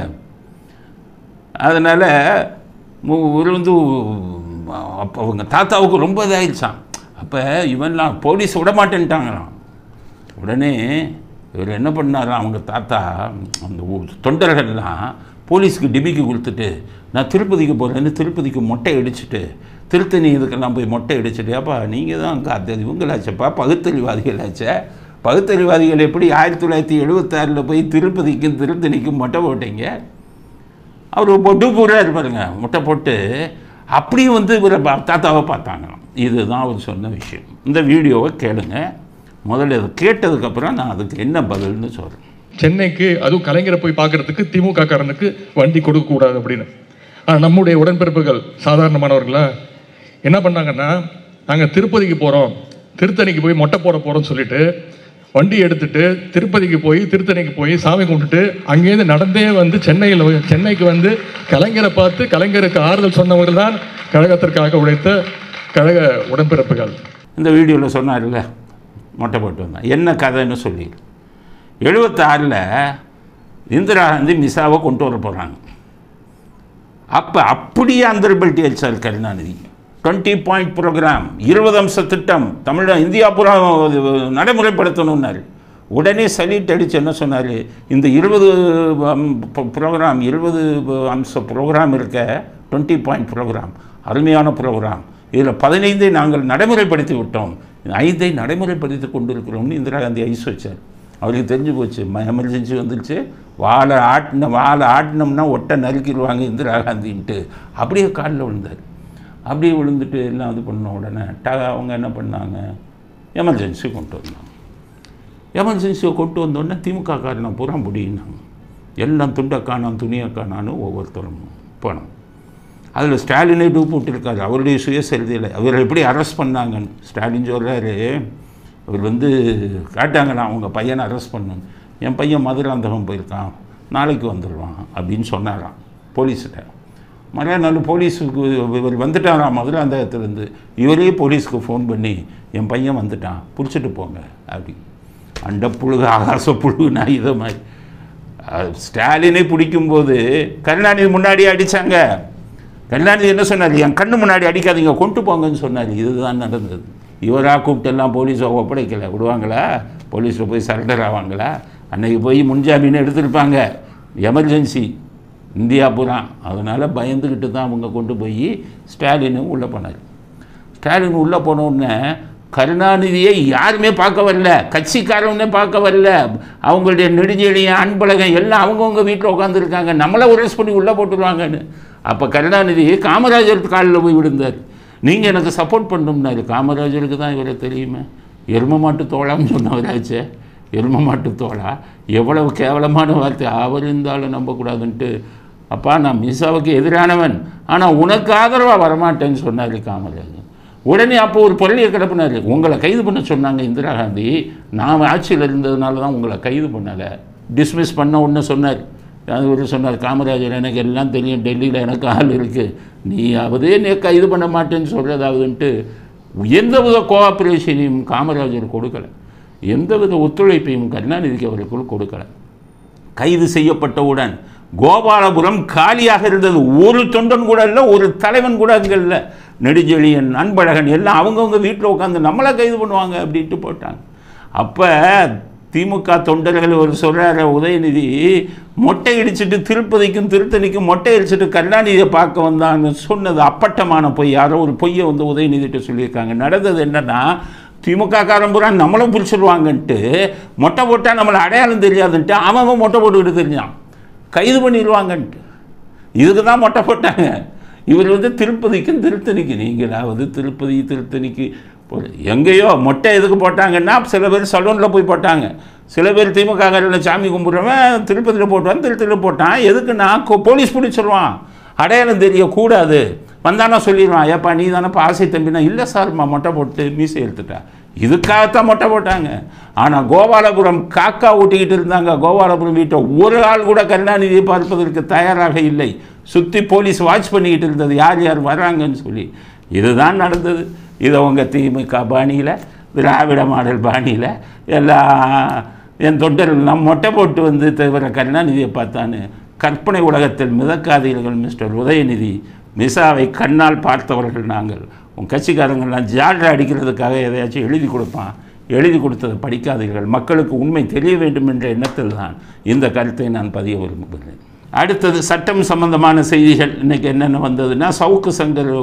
அதனால் ஒரு வந்து அப்போ அவங்க தாத்தாவுக்கு ரொம்ப இதாகிடுச்சான் அப்போ இவன்லாம் போலீஸ் விட மாட்டேன்ட்டாங்களாம் உடனே இவர் என்ன பண்ணாராம் அவங்க தாத்தா அந்த ஊ- தொண்டர்கள்லாம் போலீஸ்க்கு டிமிக்கி கொடுத்துட்டு நான் திருப்பதிக்கு போகிறேன்னு திருப்பதிக்கு மொட்டை அடிச்சுட்டு திருத்தணி இதுக்கெல்லாம் போய் மொட்டை அடிச்சுட்டு அப்பா நீங்கள் தான் காத்து இவங்களாச்சப்பா பகுத்தறிவாதிகளாச்சே பகுத்தறிவாதிகள் எப்படி ஆயிரத்தி தொள்ளாயிரத்தி எழுபத்தாறில் போய் திருப்பதிக்கும் திருத்தணிக்கும் மொட்டை போட்டீங்க அவர் பொட்டு பூரா இருப்பாருங்க முட்டை போட்டு அப்படியும் வந்து இவரை பா- தாத்தாவை பார்த்தாங்களாம் இதுதான் அவர் சொன்ன விஷயம் இந்த வீடியோவை கேளுங்க முதல்ல இதை கேட்டதுக்கப்புறம் நான் அதுக்கு என்ன பதில்னு சொல்கிறேன் சென்னைக்கு அதுவும் கலைஞரை போய் பார்க்கறதுக்கு திமுக காரனுக்கு வண்டி கொடுக்க கூடாது அப்படின்னு ஆனா நம்முடைய உடன்பிறப்புகள் சாதாரணமானவர்களா என்ன பண்ணாங்கன்னா நாங்க திருப்பதிக்கு போறோம் திருத்தணிக்கு போய் மொட்டை போட போறோம்னு சொல்லிட்டு வண்டி எடுத்துட்டு திருப்பதிக்கு போய் திருத்தணிக்கு போய் சாமி கும்பிட்டுட்டு அங்கேருந்து நடந்தே வந்து சென்னையில் வந்து- சென்னைக்கு வந்து கலைஞரை பார்த்து கலைஞருக்கு ஆறுதல் சொன்னவர்கள் தான் கழகத்திற்காக உழைத்த கழக உடன்பிறப்புகள் இந்த வீடியோவில் சொன்னார்ல மொட்டை போட்டு வந்தேன் என்ன கதைன்னு சொல்லி எழுபத்தாறில் இந்திரா காந்தி மிசாவை கொண்டு வர போகிறாங்க அப்போ அப்படியே அந்தர்பல்ட்டி அடிச்சார் கருணாநிதி டுவெண்ட்டி பாயிண்ட் ப்ரோக்ராம் இருபது அம்ச திட்டம் தமிழ இந்தியா பூரா நடைமுறைப்படுத்தணும்னாரு உடனே சல்யூட் அடித்து என்ன சொன்னார் இந்த இருபது ப்ரோக்ராம் இருபது அம்ச ப்ரோக்ராம் இருக்க டுவெண்ட்டி பாயிண்ட் ப்ரோக்ராம் அருமையான ப்ரோக்ராம் இதில் பதினைந்தை நாங்கள் நடைமுறைப்படுத்தி விட்டோம் ஐந்தை நடைமுறைப்படுத்தி கொண்டிருக்கிறோம்னு இந்திரா காந்தி ஐஸ் வச்சார் அவருக்கு தெரிஞ்சு போச்சு எமர்ஜென்சி வந்துருச்சு வாழை ஆட்டின வாழை ஆட்டினோம்னா ஒட்டை நறுக்கிடுவாங்க இந்திரா காந்தின்ட்டு அப்படியே காலில் விழுந்தார் அப்படியே விழுந்துட்டு எல்லாம் இது பண்ண உடனே ட அவங்க என்ன பண்ணாங்க எமர்ஜென்சி கொண்டு வந்தாங்க எமர்ஜென்சியை கொண்டு வந்தோடனே திமுக காரனை பூரா முடியினாங்க எல்லாம் துண்டை காணாம் துணியை காணான்னு ஒவ்வொருத்தரும் போனோம் அதில் ஸ்டாலினே டூ போட்டிருக்காரு அவருடைய சுயசரிதையில் அவர் எப்படி அரெஸ்ட் பண்ணாங்கன்னு ஸ்டாலின் சொல்கிறாரு அவர் வந்து காட்டாங்கண்ணா அவங்க பையனை அரெஸ்ட் பண்ணணும் என் பையன் மதுராந்தகம் போயிருக்கான் நாளைக்கு வந்துடுவான் அப்படின்னு சொன்னாராம் போலீஸ்கிட்ட மறுநாள் போலீஸுக்கு இவர் வந்துட்டாராம் மதுராந்தகத்துலேருந்து இவரே போலீஸ்க்கு ஃபோன் பண்ணி என் பையன் வந்துட்டான் பிடிச்சிட்டு போங்க அப்படி அண்ட புழுகு ஆகாச புழுகுனா இதை மாதிரி அஹ், ஸ்டாலினை பிடிக்கும்போது கருணாநிதி முன்னாடியே அடித்தாங்க கருணாநிதி என்ன சொன்னார் என் கண்ணு முன்னாடி அடிக்காதீங்க கொண்டு போங்கன்னு சொன்னார் இதுதான் நடந்தது இவராக கூப்பிட்டு எல்லாம் போலீஸை ஒப்படைக்கலை விடுவாங்களா போலீஸில் போய் சரண்டர் ஆவாங்களா அன்னைக்கு போய் முன்ஜாமீன் எடுத்திருப்பாங்க எமர்ஜென்சி இந்தியா பூரா அதனால் பயந்துக்கிட்டு தான் அவங்க கொண்டு போய் ஸ்டாலினும் உள்ளே போனார் ஸ்டாலின் உள்ளே போன உடனே கருணாநிதியை யாருமே பார்க்க வரல கட்சிக்காரவனே பார்க்க வரல அவங்களுடைய நெடுஞ்செழியன் அன்பழகன் எல்லாம் அவங்கவுங்க வீட்டில் உட்காந்துருக்காங்க நம்மளை உரஸ் பண்ணி உள்ளே போட்டுருவாங்கன்னு அப்போ கருணாநிதி காமராஜர் காலில் போய் விழுந்தார் நீங்கள் எனக்கு சப்போர்ட் பண்ணணும்னாரு காமராஜருக்கு தான் இவரை தெரியுமே எரும மாட்டு தோளான்னு சொன்னவராச்சே எரும மாட்டு தோளா எவ்வளவு கேவலமான வார்த்தை அவர் இருந்தாலும் நம்பக்கூடாதுன்ட்டு அப்பா நான் மிஸ்ஸாவுக்கு எதிரானவன் ஆனால் உனக்கு ஆதரவாக வரமாட்டேன்னு சொன்னார் காமராஜர் உடனே அப்போ ஒரு பொருளியை கிளப்பினார் உங்களை கைது பண்ண சொன்னாங்க இந்திரா காந்தி நான் ஆட்சியில் இருந்ததுனால தான் உங்களை கைது பண்ணலை டிஸ்மிஸ் பண்ண ஒன்று சொன்னார் அது ஒரு சொன்னார் காமராஜர் எனக்கு எல்லாம் தெரியும் டெல்லியில் எனக்கு ஆள் இருக்குது நீ அவதே நீ கைது பண்ண மாட்டேன்னு சொல்கிறதாவதுன்ட்டு எந்தவித கோஆப்ரேஷனையும் காமராஜர் கொடுக்கல எந்தவித ஒத்துழைப்பையும் கருணாநிதிக்கு அவருக்குள் கொடுக்கல கைது செய்யப்பட்டவுடன் கோபாலபுரம் காலியாக இருந்தது ஒரு தொண்டன் கூட இல்லை ஒரு தலைவன் கூட அங்கே இல்லை நெடுஞ்செழியன் அன்பழகன் எல்லாம் அவங்கவுங்க வீட்டில் உட்காந்து நம்மளை கைது பண்ணுவாங்க அப்படின்ட்டு போட்டாங்க அப்போ திமுக தொண்டர்கள் ஒரு சொல்கிறார உதயநிதி மொட்டை அடிச்சுட்டு திருப்பதிக்கும் திருத்தணிக்கும் மொட்டை அடிச்சுட்டு கருணாநிதியை பார்க்க வந்தான்னு சொன்னது அப்பட்டமான பொய் யாரோ ஒரு பொய்யை வந்து உதயநிதிட்ட சொல்லியிருக்காங்க நடந்தது என்னன்னா திமுக காரம்புரா நம்மளும் பிடிச்சிருவாங்கன்ட்டு மொட்டை போட்டால் நம்மளை அடையாளம் தெரியாதுன்ட்டு அவன் அவன் மொட்டை போட்டுக்கிட்டு தெரிஞ்சான் கைது பண்ணிடுவாங்கன்ட்டு இதுக்கு தான் மொட்டை போட்டாங்க இவர் வந்து திருப்பதிக்கும் திருத்தணிக்கு நீங்களாவது திருப்பதி திருத்தணிக்கு போ- எங்கேயோ மொட்டை எதுக்கு போட்டாங்கன்னா சில பேர் சலூனில் போய் போட்டாங்க சில பேர் திமுக காரில் சாமி கும்பிட்றவன் திருப்பதியில் போட்டான் திருத்தணியில் போட்டான் எதுக்குன்னா கொ- போலீஸ் பிடிச்சிருவான் அடையாளம் தெரியக்கூடாது வந்தானா சொல்லிடுவான் ஏப்பா நீ தானப்பா ஆசை தம்பினா இல்லை சார்மா மொட்டை போட்டு மீசை எடுத்துட்டா இதுக்காகத்தான் மொட்டை போட்டாங்க ஆனால் கோபாலபுரம் காக்கா ஊட்டிக்கிட்டு இருந்தாங்க கோபாலபுரம் வீட்டை ஒரு ஆள் கூட கருணாநிதியை பார்ப்பதற்கு தயாராக இல்லை சுற்றி போலீஸ் வாட்ச் பண்ணிக்கிட்டு இருந்தது யார் யார் வராங்கன்னு சொல்லி இதுதான் நடந்தது இதை உங்கள் திமுக பாணியில் திராவிட மாடல் பாணியில் எல்லா என் தொண்டர்கள் நம் மொட்டை போட்டு வந்து தவிர கருணாநிதியை பார்த்தான்னு கற்பனை உலகத்தில் மிதக்காதீர்கள் மிஸ்டர் உதயநிதி மிசாவை கண்ணால் பார்த்தவர்கள் நாங்கள் உன் கட்சிக்காரங்கள்லாம் ஜால்ரா அடிக்கிறதுக்காக எதையாச்சும் எழுதி கொடுப்பான் எழுதி கொடுத்ததை படிக்காதீர்கள் மக்களுக்கு உண்மை தெரிய வேண்டும் என்ற எண்ணத்தில் தான் இந்த கருத்தை நான் பதிய விரும்புகிறேன் அடுத்தது சட்டம் சம்பந்தமான செய்திகள் இன்னைக்கு என்னென்ன வந்ததுன்னா சவுக்கு சங்கர்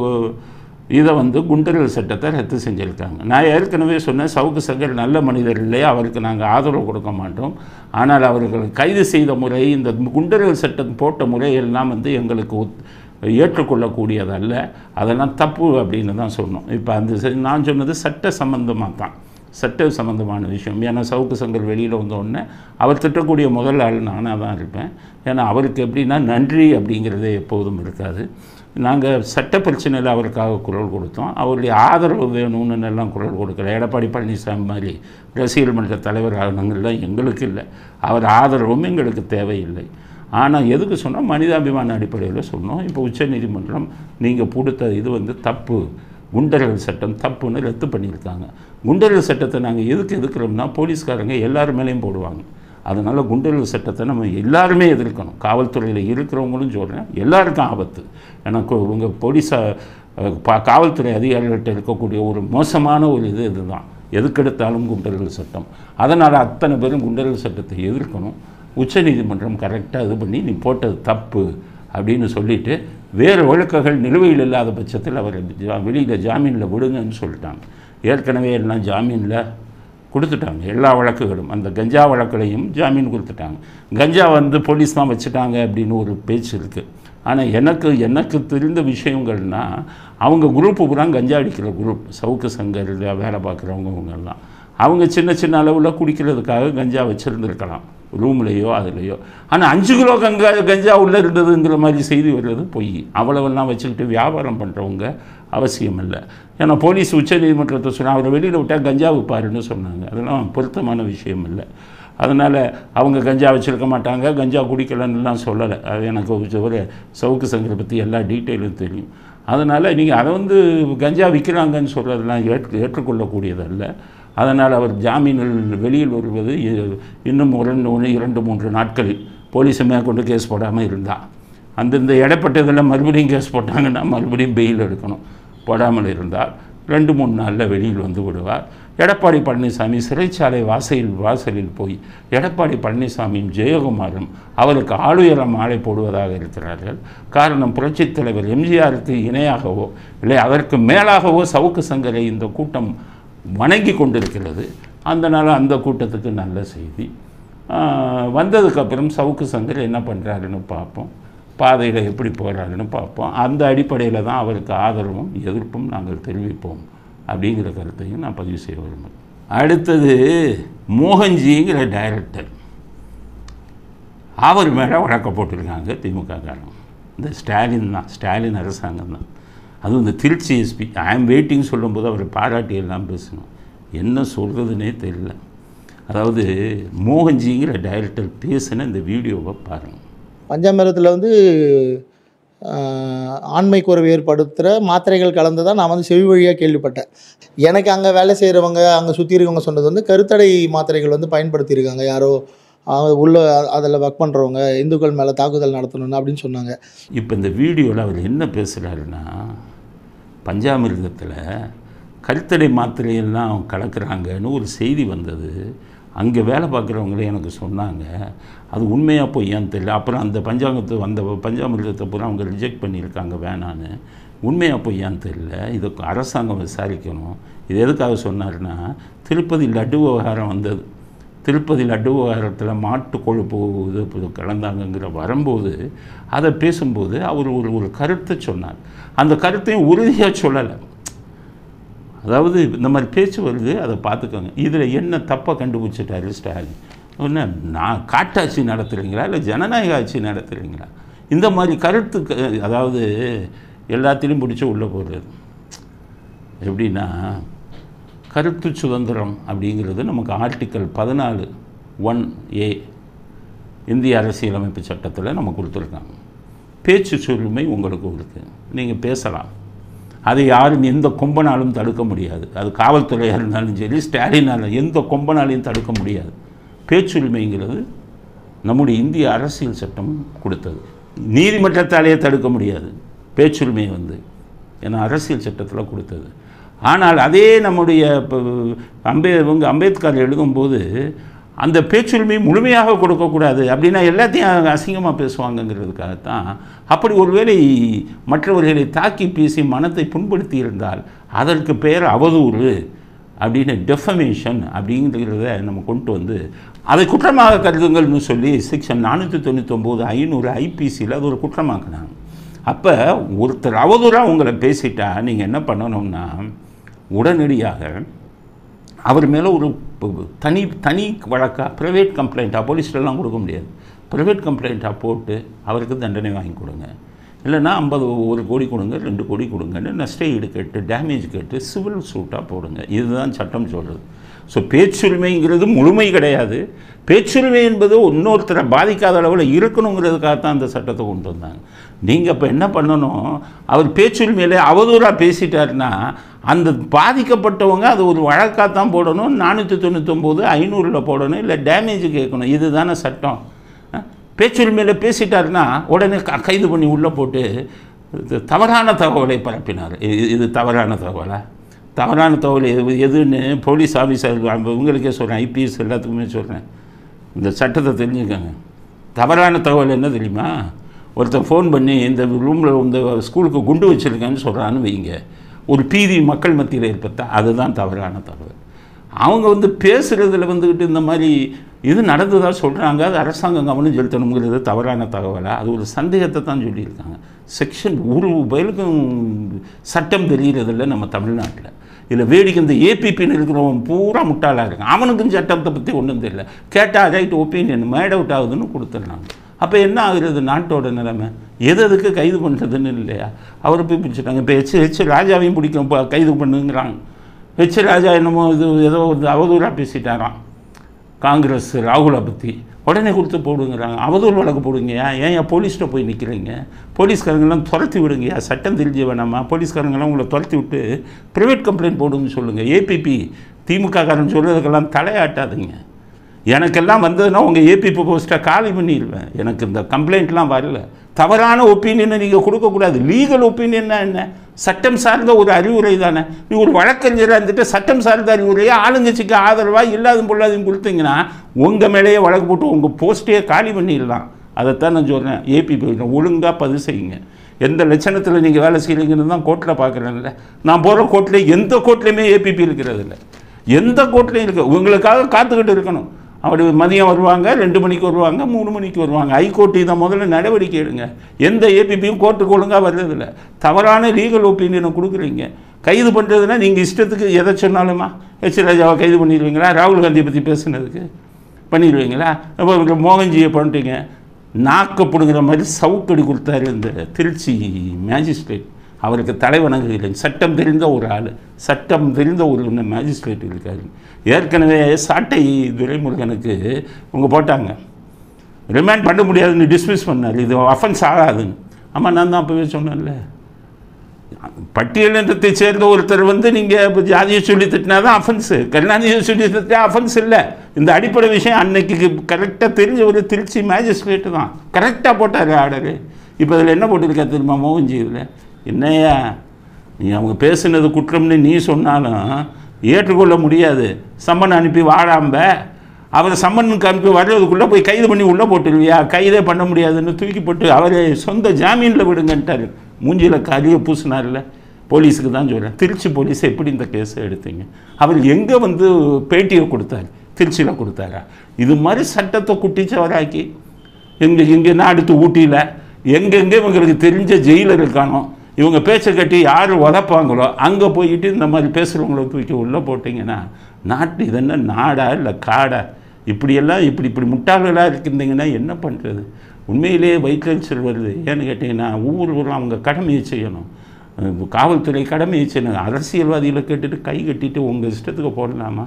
இதை வந்து குண்டர்கள் சட்டத்தை ரத்து செஞ்சுருக்காங்க நான் ஏற்கனவே சொன்னேன் சவுக்கு சங்கர் நல்ல மனிதர் இல்லையா அவருக்கு நாங்கள் ஆதரவு கொடுக்க மாட்டோம் ஆனால் அவர்கள் கைது செய்த முறை இந்த குண்டர்கள் சட்டம் போட்ட முறையெல்லாம் வந்து எங்களுக்கு ஒத்- ஏற்றுக்கொள்ளக்கூடியதல்ல அதெல்லாம் தப்பு அப்படின்னு தான் சொன்னோம் இப்போ அந்த செ- நான் சொன்னது சட்ட சம்பந்தமாக தான் சட்ட சம்பந்தமான விஷயம் ஏன்னா சவுக்கு சங்கர் வெளியில் வந்த உடனே அவர் திட்டக்கூடிய முதல் ஆள் நானாக தான் இருப்பேன் ஏன்னா அவருக்கு எப்படின்னா நன்றி அப்படிங்கிறதே எப்போதும் இருக்காது நாங்கள் சட்ட பிரச்சனையில் அவருக்காக குரல் கொடுத்தோம் அவருடைய ஆதரவு வேணும்னு எல்லாம் குரல் கொடுக்கல எடப்பாடி பழனிசாமி மாதிரி ரசிகர் மன்ற தலைவர் ஆகணுங்கள்லாம் எங்களுக்கு இல்லை அவர் ஆதரவும் எங்களுக்கு தேவையில்லை ஆனால் எதுக்கு சொன்னால் மனிதாபிமான அடிப்படையில் சொன்னோம் இப்போ உச்சநீதிமன்றம் நீங்கள் கொடுத்த இது வந்து தப்பு குண்டர்கள் சட்டம் தப்புன்னு ரத்து பண்ணியிருக்காங்க குண்டர்கள் சட்டத்தை நாங்கள் எதுக்கு எதுக்குறோம்னா போலீஸ்காரங்க எல்லார் மேலேயும் போடுவாங்க அதனால் குண்டர்கள் சட்டத்தை நம்ம எல்லாருமே எதிர்க்கணும் காவல்துறையில் இருக்கிறவங்களும் சொல்கிறேன் எல்லாருக்கும் ஆபத்து ஏன்னா உங்கள் போலீஸா அஹ், பா- காவல்துறை அதிகாரிகள்கிட்ட இருக்கக்கூடிய ஒரு மோசமான ஒரு இது இதுதான் எதுக்கெடுத்தாலும் குண்டர்கள் சட்டம் அதனால் அத்தனை பேரும் குண்டர்கள் சட்டத்தை எதிர்க்கணும் உச்சநீதிமன்றம் கரெக்டாக இது பண்ணி நீ போட்டது தப்பு அப்படின்னு சொல்லிட்டு வேறு வழக்குகள் நிலுவையில் இல்லாத பட்சத்தில் அவர் ஜா- வெளியில் ஜாமீனில் விடுங்கன்னு சொல்லிட்டாங்க ஏற்கனவே எல்லாம் ஜாமீனில் கொடுத்துட்டாங்க எல்லா வழக்குகளும் அந்த கஞ்சா வழக்குலையும் ஜாமீன் கொடுத்துட்டாங்க கஞ்சா வந்து போலீஸ் தான் வச்சுட்டாங்க அப்படின்னு ஒரு பேச்சு இருக்குது ஆனால் எனக்கு எனக்கு தெரிந்த விஷயங்கள்னா அவங்க குரூப்பு பூரா கஞ்சா அடிக்கிற குரூப் சவுக்கு சங்கர் வேலை பார்க்குறவங்க இவங்கெல்லாம் அவங்க சின்ன சின்ன அளவில் குடிக்கிறதுக்காக கஞ்சா வச்சுருந்துருக்கலாம் ரூம்லேயோ அதுலேயோ ஆனால் அஞ்சு கிலோ கங்கா கஞ்சா உள்ளே இருந்ததுங்கிற மாதிரி செய்தி வர்றது பொய் அவ்வளவெல்லாம் வச்சுக்கிட்டு வியாபாரம் பண்ணுறவங்க அவசியம் இல்லை ஏன்னா போலீஸ் உச்சநீதிமன்றத்தை சொன்னால் அவரை வெளியில் விட்டால் கஞ்சா விற்பாருன்னு சொன்னாங்க அதெல்லாம் பொருத்தமான விஷயம் இல்லை அதனால் அவங்க கஞ்சா வச்சுருக்க மாட்டாங்க கஞ்சா குடிக்கலன்னுலாம் சொல்லலை அது எனக்கு ஒரு ஒரு சவுக்கு சங்கரை பற்றி எல்லா டீட்டெயிலும் தெரியும் அதனால் நீங்கள் அதை வந்து கஞ்சா விற்கிறாங்கன்னு சொல்கிறதெல்லாம் ஏற்று ஏற்றுக்கொள்ளக்கூடியதல்ல அதனால் அவர் ஜாமீனில் வெளியில் வருவது இ- இன்னும் ஒரு ரெண்டு ஒன்று இரண்டு மூன்று நாட்களில் போலீஸை மேற்கொண்டு கேஸ் போடாமல் இருந்தால் அந்தந்த இடைப்பட்டதில் மறுபடியும் கேஸ் போட்டாங்கன்னா மறுபடியும் பெயில் எடுக்கணும் போடாமல் இருந்தால் ரெண்டு மூணு நாளில் வெளியில் வந்து விடுவார் எடப்பாடி பழனிசாமி சிறைச்சாலை வாசலில் வாசலில் போய் எடப்பாடி பழனிசாமியும் ஜெயக்குமாரும் அவருக்கு ஆளுயர மாலை போடுவதாக இருக்கிறார்கள் காரணம் புரட்சித் தலைவர் எம்ஜிஆருக்கு இணையாகவோ இல்லை அதற்கு மேலாகவோ சவுக்கு சங்கரை இந்த கூட்டம் வணங்கி கொண்டிருக்கிறது அந்த நாள் அந்த கூட்டத்துக்கு நல்ல செய்தி ஆஹ், வந்ததுக்கப்புறம் சவுக்கு சங்கர் என்ன பண்ணுறாருன்னு பார்ப்போம் பாதையில் எப்படி போகிறாருன்னு பார்ப்போம் அந்த அடிப்படையில் தான் அவருக்கு ஆதரவும் எதிர்ப்பும் நாங்கள் தெரிவிப்போம் அப்படிங்கிற கருத்தையும் நான் பதிவு செய்ய விரும்புகிறேன் அடுத்தது மோகன்ஜிங்கிற டைரக்டர் அவர் மேலே வழக்க போட்டிருக்காங்க திமுக காரங்க இந்த ஸ்டாலின் தான் ஸ்டாலின் அரசாங்கம் தான் அதுவும் இந்த திருச்சி எஸ்பி ஐ ஆம் வெயிட்டிங் சொல்லும்போது அவர் பாராட்டி எல்லாம் பேசணும் என்ன சொல்கிறதுனே தெரியல அதாவது மோகன்ஜிங்கிற டைரக்டர் பேசின இந்த வீடியோவை பாருங்கள் பஞ்சாமிரத்தில் வந்து ஆஹ், ஆண்மை குறைவு ஏற்படுத்துகிற மாத்திரைகள் கலந்து தான் நான் வந்து செவி வழியாக கேள்விப்பட்டேன் எனக்கு அங்கே வேலை செய்கிறவங்க அங்கே சுற்றி இருக்கவங்க சொன்னது வந்து கருத்தடை மாத்திரைகள் வந்து பயன்படுத்தியிருக்காங்க யாரோ அவங்க உள்ள அதில் ஒர்க் பண்ணுறவங்க இந்துக்கள் மேலே தாக்குதல் நடத்தணும்னு அப்படின்னு சொன்னாங்க இப்போ இந்த வீடியோவில் அவர் என்ன பேசுகிறாருன்னா பஞ்சாமிர்தத்தில் கருத்தடை மாத்திரையெல்லாம் கலக்குறாங்கன்னு ஒரு செய்தி வந்தது அங்கே வேலை பார்க்குறவங்களே எனக்கு சொன்னாங்க அது உண்மையாக பொய்யான்னு தெரியல அப்புறம் அந்த பஞ்சாங்கத்தை அந்த பஞ்சாமிர்தத்தை பூரா அவங்க ரிஜெக்ட் பண்ணியிருக்காங்க வேணான்னு உண்மையாக பொய்யான்னு தெரியல இதை அரசாங்கம் விசாரிக்கணும் இது எதுக்காக சொன்னாருன்னா திருப்பதி லட்டு விவகாரம் வந்தது திருப்பதி லட்டு விவகாரத்தில் மாட்டு கொழுப்பு இது இது கலந்தாங்கங்கிற வரும்போது அதை பேசும்போது அவர் ஒரு ஒரு கருத்தை சொன்னார் அந்த கருத்தையும் உறுதியாக சொல்லலை அதாவது இந்த மாதிரி பேச்சு வருது அதை பார்த்துக்கோங்க இதில் என்ன தப்பாக கண்டுபிடிச்சிட்டாரு ஸ்டாலின் என்ன நான் காட்டாட்சி நடத்துகிறீங்களா இல்லை ஜனநாயக ஆட்சி நடத்துகிறீங்களா இந்த மாதிரி கருத்து க- அதாவது எல்லாத்திலையும் பிடிச்சி உள்ளே போடுறது எப்படின்னா கருத்து சுதந்திரம் அப்படிங்கிறது நமக்கு ஆர்டிக்கல் பதினாலு ஒன் ஏ இந்திய அரசியலமைப்பு சட்டத்தில் நம்ம கொடுத்துருக்காங்க பேச்சு சுரிமை உங்களுக்கு இருக்குது நீங்கள் பேசலாம் அதை யாரும் எந்த கொம்பனாலும் தடுக்க முடியாது அது காவல்துறையாக இருந்தாலும் சரி ஸ்டாலினால் எந்த கொம்பனாலையும் தடுக்க முடியாது பேச்சுரிமைங்கிறது நம்முடைய இந்திய அரசியல் சட்டம் கொடுத்தது நீதிமன்றத்தாலேயே தடுக்க முடியாது பேச்சுரிமையை வந்து ஏன்னா அரசியல் சட்டத்தில் கொடுத்தது ஆனால் அதே நம்முடைய இப்போ அம்பே இவங்க அம்பேத்கர் எழுதும்போது அந்த பேச்சுரிமை முழுமையாக கொடுக்கக்கூடாது அப்படின்னா எல்லாத்தையும் அசிங்கமாக பேசுவாங்கங்கிறதுக்காகத்தான் அப்படி ஒருவேளை மற்றவர்களை தாக்கி பேசி மனத்தை புண்படுத்தி இருந்தால் அதற்கு பெயர் அவதூறு அப்படின்னு டெஃபமேஷன் அப்படிங்கிறத நம்ம கொண்டு வந்து அதை குற்றமாக கருதுங்கள்னு சொல்லி செக்ஷன் நானூற்றி தொண்ணூத்தொம்போது ஐநூறு ஐபிசியில் அது ஒரு குற்றமாக்குனாங்க அப்போ ஒருத்தர் அவதூறாக உங்களை பேசிட்டா நீங்கள் என்ன பண்ணணும்னா உடனடியாக அவர் மேலே ஒரு ப- தனி தனி வழக்காக ப்ரைவேட் கம்ப்ளைண்ட்டாக போலீஸ்லாம் கொடுக்க முடியாது ப்ரைவேட் கம்ப்ளைண்ட்டாக போட்டு அவருக்கு தண்டனை வாங்கி கொடுங்க இல்லைன்னா ஐம்பது ஒரு கோடி கொடுங்க ரெண்டு கோடி கொடுங்கன்னு நஷ்ட ஈடு கேட்டு டேமேஜ் கேட்டு சிவில் சூட்டாக போடுங்க இதுதான் சட்டம் சொல்கிறது ஸோ பேச்சுரிமைங்கிறது முழுமை கிடையாது பேச்சுரிமை என்பது இன்னொருத்தரை பாதிக்காத அளவில் இருக்கணுங்கிறதுக்காகத்தான் அந்த சட்டத்தை கொண்டு வந்தாங்க நீங்கள் இப்போ என்ன பண்ணணும் அவர் பேச்சுரிமையிலே அவதூறாக பேசிட்டாருன்னா அந்த பாதிக்கப்பட்டவங்க அது ஒரு வழக்காக தான் போடணும் நானூற்றி தொண்ணூத்தொம்போது ஐநூறில் போடணும் இல்லை டேமேஜ் கேட்கணும் இதுதானே சட்டம் அஹ், பேச்சுரிமையில் பேசிட்டாருன்னா உடனே க- கைது பண்ணி உள்ளே போட்டு இது தவறான தகவலை பரப்பினார் இது இது தவறான தகவலா தவறான தகவல் எது எதுன்னு போலீஸ் ஆஃபீஸர் இவங்களுக்கே சொல்கிறேன் ஐபிஎஸ் எல்லாத்துக்குமே சொல்கிறேன் இந்த சட்டத்தை தெரிஞ்சுக்கோங்க தவறான தகவல் என்ன தெரியுமா ஒருத்தன் ஃபோன் பண்ணி இந்த ரூமில் இந்த ஸ்கூலுக்கு குண்டு வச்சுருக்கேன்னு சொல்கிறான்னு வைங்க ஒரு பீதி மக்கள் மத்தியில் ஏற்பட்டா அதுதான் தவறான தகவல் அவங்க வந்து பேசுகிறதுல வந்துக்கிட்டு இந்த மாதிரி இது நடந்ததாக சொல்கிறாங்க அது அரசாங்கம் கவனம் செலுத்தணுங்கிறது தவறான தகவலா அது ஒரு சந்தேகத்தை தான் சொல்லியிருக்காங்க செக்ஷன் ஒரு பயலுக்கும் சட்டம் தெரிகிறதில்ல நம்ம தமிழ்நாட்டில் இதில் வேடிக்கை இந்த ஏபிபின்னு இருக்கிறவன் பூரா முட்டாளாக இருக்கான் அவனுக்கும் சட்டத்தை பற்றி ஒன்றும் தெரியல கேட்டால் ரைட் ஒப்பீனியன் மேட் அவுட் ஆகுதுன்னு கொடுத்துட்றாங்க அப்போ என்ன ஆகுறது நாட்டோட நிலைமை எது எதுக்கு கைது பண்ணுறதுன்னு இல்லையா அவரை போய் பிடிச்சிட்டாங்க இப்போ ஹெச் ஹெச் ராஜாவையும் பிடிக்கும் இப்போ கைது பண்ணுங்கிறாங்க ஹெச் ராஜா என்னமோ இது ஏதோ வந்து அவதூறாக பேசிட்டாராம் காங்கிரஸ் ராகுலை பற்றி உடனே கொடுத்து போடுங்கிறாங்க அவதூறு வழக்கு போடுங்கயா ஏன் ஏன் போலீஸ்கிட்ட போய் நிற்கிறீங்க போலீஸ்காரங்கெல்லாம் துரத்தி விடுங்கயா சட்டம் தெரிஞ்ச வேணாமா போலீஸ்காரங்கெல்லாம் உங்களை துரத்தி விட்டு ப்ரைவேட் கம்ப்ளைண்ட் போடுங்கன்னு சொல்லுங்கள் ஏபிபி திமுக காரன் சொல்கிறதுக்கெல்லாம் தலையாட்டாதுங்க எனக்கெல்லாம் வந்ததுன்னா உங்கள் ஏபிபி போஸ்ட்டை காலி பண்ணிடுவேன் எனக்கு இந்த கம்ப்ளைண்ட்லாம் வரல தவறான ஒப்பீனியனை நீங்கள் கொடுக்கக்கூடாது லீகல் ஒப்பீனியன்னா என்ன சட்டம் சார்ந்த ஒரு அறிவுரை தானே நீ ஒரு வழக்கறிஞராக இருந்துட்டு சட்டம் சார்ந்த அறிவுரையை ஆளுங்கட்சிக்கு ஆதரவாக இல்லாதும் பொல்லாதையும் கொடுத்தீங்கன்னா உங்கள் மேலேயே வழக்கு போட்டு உங்கள் போஸ்ட்டையே காலி பண்ணிடலாம் அதைத்தான் நான் சொல்கிறேன் ஏபிபி ஒழுங்காக பதிவு செய்யுங்க எந்த லட்சணத்தில் நீங்கள் வேலை செய்கிறீங்கன்னு தான் கோர்ட்டில் பார்க்குறேன்ல நான் போகிற கோர்ட்டில் எந்த கோர்ட்லேயுமே ஏபிபி இருக்கிறது இல்லை எந்த கோர்ட்லையும் இருக்கு உங்களுக்காக காத்துக்கிட்டு இருக்கணும் அவர் மதியம் வருவாங்க ரெண்டு மணிக்கு வருவாங்க மூணு மணிக்கு வருவாங்க ஹைகோர்ட் இதை முதல்ல நடவடிக்கை எடுங்க எந்த ஏபிபியும் கோர்ட்டுக்கு ஒழுங்காக வர்றதில்ல தவறான லீகல் ஒப்பீனியனை கொடுக்குறீங்க கைது பண்ணுறதுனா நீங்கள் இஷ்டத்துக்கு எதை சொன்னாலுமா எச் ராஜாவை கைது பண்ணிடுவீங்களா ராகுல் காந்தியை பற்றி பேசுனதுக்கு பண்ணிடுவீங்களா அப்போ மோகன்ஜியை பண்ணிட்டீங்க நாக்கப்படுங்கிற மாதிரி சவுக்கடி கொடுத்தாரு இந்த திருச்சி மேஜிஸ்ட்ரேட் அவருக்கு தலைவணங்குகிறேன் சட்டம் தெரிந்த ஒரு ஆள் சட்டம் தெரிந்த ஒரு மேஜிஸ்ட்ரேட் இருக்காரு ஏற்கனவே சாட்டை துரைமுருகனுக்கு இவங்க போட்டாங்க ரிமாண்ட் பண்ண முடியாதுன்னு டிஸ்மிஸ் பண்ணார் இது அஃபென்ஸ் ஆகாதுன்னு ஆமாம் நான் தான் அப்போவே சொன்னேன்ல பட்டியலினத்தை சேர்ந்த ஒருத்தர் வந்து நீங்கள் இப்போ ஜாதியை சொல்லி திட்டினா தான் அஃபென்ஸு கருணாநிதியை சொல்லி திட்டா அஃபென்ஸ் இல்லை இந்த அடிப்படை விஷயம் அன்னைக்கு கரெக்டாக தெரிஞ்ச ஒரு திருச்சி மேஜிஸ்ட்ரேட்டு தான் கரெக்டாக போட்டார் ஆர்டரு இப்போ இதில் என்ன போட்டிருக்கா தெரியுமா மோகன்ஜி இதில் என்னையா நீ அவங்க பேசுனது குற்றம்னு நீ சொன்னாலும் ஏற்றுக்கொள்ள முடியாது சம்மன் அனுப்பி வாழாம்ப அவரை சம்மனுக்கு அனுப்பி வர்றதுக்குள்ளே போய் கைது பண்ணி உள்ளே போட்டுருவியா கைதே பண்ண முடியாதுன்னு தூக்கி போட்டு அவரை சொந்த ஜாமீனில் விடுங்கன்ட்டார் மூஞ்சியில் கரிய பூசினார்ல போலீஸுக்கு தான் சொல்கிறேன் திருச்சி போலீஸ் எப்படி இந்த கேஸை எடுத்தீங்க அவர் எங்கே வந்து பேட்டியை கொடுத்தாரு திருச்சியில் கொடுத்தாரா இது மாதிரி சட்டத்தை குட்டிச்சவராக்கி எங்கே எங்கேன்னா அடுத்து ஊட்டியில் எங்கெங்கே இவங்களுக்கு தெரிஞ்ச ஜெயிலர் இருக்கானோ இவங்க பேச்சை கட்டி யார் உதப்பாங்களோ அங்கே போயிட்டு இந்த மாதிரி பேசுகிறவங்கள தூக்கி உள்ளே போட்டிங்கன்னா நாட்டு இது என்ன நாடா இல்லை காடா இப்படியெல்லாம் இப்படி இப்படி முட்டாள்களாக இருக்கின்றீங்கன்னா என்ன பண்ணுறது உண்மையிலேயே வயிற்றல் வருது ஏன்னு கேட்டிங்கன்னா ஒவ்வொரு ஊரும் அவங்க கடமையை செய்யணும் அஹ் காவல்துறை கடமையை செய்யணும் அரசியல்வாதிகளை கேட்டுட்டு கை கட்டிட்டு உங்கள் இஷ்டத்துக்கு போடலாமா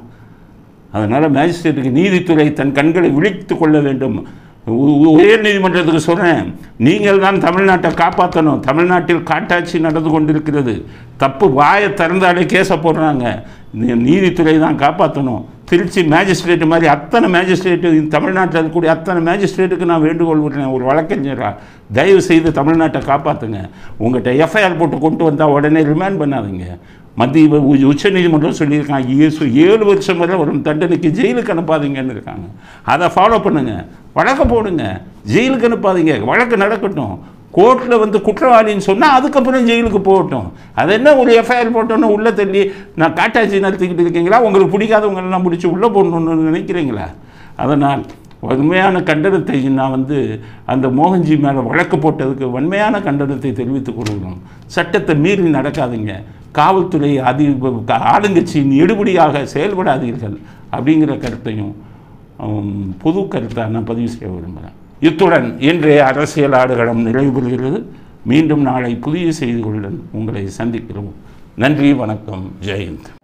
அதனால் மேஜிஸ்ட்ரேட்டுக்கு நீதித்துறை தன் கண்களை விழித்து கொள்ள வேண்டும் உ- உ- உயர் நீதிமன்றத்துக்கு சொல்கிறேன் நீங்கள் தான் தமிழ்நாட்டை காப்பாற்றணும் தமிழ்நாட்டில் காட்டாட்சி நடந்து கொண்டிருக்கிறது தப்பு வாயை திறந்தாலே கேஸை போடுறாங்க நீ- நீதித்துறை தான் காப்பாற்றணும் திருச்சி மேஜிஸ்ட்ரேட் மாதிரி அத்தனை மேஜிஸ்ட்ரேட்டு தமிழ்நாட்டில் இருக்கக்கூடிய அத்தனை மேஜிஸ்ட்ரேட்டுக்கு நான் வேண்டுகோள் விடுறேன் ஒரு வழக்கறிஞரா தயவு செய்து தமிழ்நாட்டை காப்பாற்றுங்க உங்கள்கிட்ட எஃப்ஐஆர் போட்டு கொண்டு வந்தால் உடனே ரிமாண்ட் பண்ணாதீங்க மத்திய உ- உச்சநீதிமன்றம் சொல்லியிருக்காங்க ஏசு ஏழு வருஷம் வரை வரும் தண்டனைக்கு ஜெயிலுக்கு அனுப்பாதீங்கன்னு இருக்காங்க அதை ஃபாலோ பண்ணுங்க வழக்கு போடுங்க ஜெயிலுக்கு அனுப்பாதீங்க வழக்கு நடக்கட்டும் கோர்ட்டில் வந்து குற்றவாளின்னு சொன்னால் அதுக்கப்புறம் ஜெயிலுக்கு போகட்டும் அது என்ன ஒரு எஃப்ஐஆர் போட்டோன்னு உள்ளே தள்ளி நான் காட்டாட்சி நடத்திக்கிட்டு இருக்கீங்களா உங்களுக்கு பிடிக்காதவங்களெல்லாம் பிடிச்சி உள்ளே போடணுன்னு நினைக்கிறீங்களா அதனால் வன்மையான கண்டனத்தை நான் வந்து அந்த மோகன்ஜி மேலே வழக்கு போட்டதுக்கு வன்மையான கண்டனத்தை தெரிவித்துக் கொள்கிறோம் சட்டத்தை மீறி நடக்காதீங்க காவல்துறை அதி ஆளுங்கட்சியின் எடுபடியாக செயல்படாதீர்கள் அப்படிங்கிற கருத்தையும் உம், பொது கருத்தை நான் பதிவு செய்ய விரும்புகிறேன் இத்துடன் இன்றைய அரசியல் ஆடுகளம் நிறைவு பெறுகிறது மீண்டும் நாளை புதிய செய்திகளுடன் உங்களை சந்திக்கிறோம் நன்றி வணக்கம் ஜெயந்த்